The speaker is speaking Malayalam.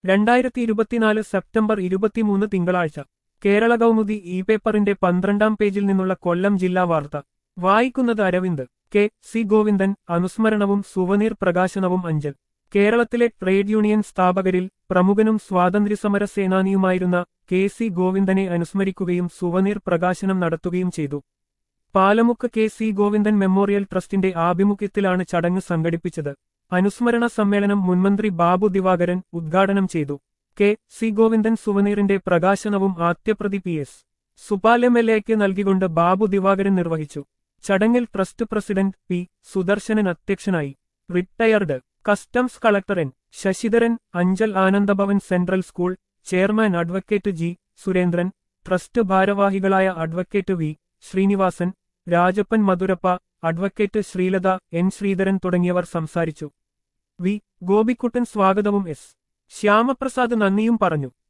രണ്ടായിരത്തി ഇരുപത്തിനാല് സെപ്റ്റംബർ ഇരുപത്തിമൂന്ന് തിങ്കളാഴ്ച കേരള കൗമുദി ഇ പേപ്പറിന്റെ പന്ത്രണ്ടാം പേജിൽ നിന്നുള്ള കൊല്ലം ജില്ലാ വാർത്ത വായിക്കുന്നത് അരവിന്ദ് കെ സി ഗോവിന്ദൻ അനുസ്മരണവും സുവനീർ പ്രകാശനവും അഞ്ചൽ കേരളത്തിലെ ട്രേഡ് യൂണിയൻ സ്ഥാപകരിൽ പ്രമുഖനും സ്വാതന്ത്ര്യസമര സേനാനിയുമായിരുന്ന കെ സി ഗോവിന്ദനെ അനുസ്മരിക്കുകയും സുവനീർ പ്രകാശനം നടത്തുകയും ചെയ്തു Palamukku K C Govindan memorial ട്രസ്റ്റിന്റെ ആഭിമുഖ്യത്തിലാണ് ചടങ്ങ് സംഘടിപ്പിച്ചത് അനുസ്മരണ സമ്മേളനം മുൻമന്ത്രി ബാബു ദിവാകരൻ ഉദ്ഘാടനം ചെയ്തു കെ സി ഗോവിന്ദൻ സുവനീറിന്റെ പ്രകാശനവും ആദ്യപ്രതി P S Supal M L എക്ക് നൽകിക്കൊണ്ട് ബാബു ദിവാകരൻ നിർവഹിച്ചു ചടങ്ങിൽ ട്രസ്റ്റ് പ്രസിഡന്റ് പി സുദർശനൻ അധ്യക്ഷനായി retired customs collector N Sasidharan Anchal Anandabhavan central school chairman advocate G Surendran trust ഭാരവാഹികളായ advocate V Srinivasan Rajappan Madhurappa advocate Sreelatha N Sreedharan തുടങ്ങിയവർ സംസാരിച്ചു വി ഗോപിക്കുട്ടൻ സ്വാഗതവും എസ് ശ്യാമപ്രസാദ് നന്ദിയും പറഞ്ഞു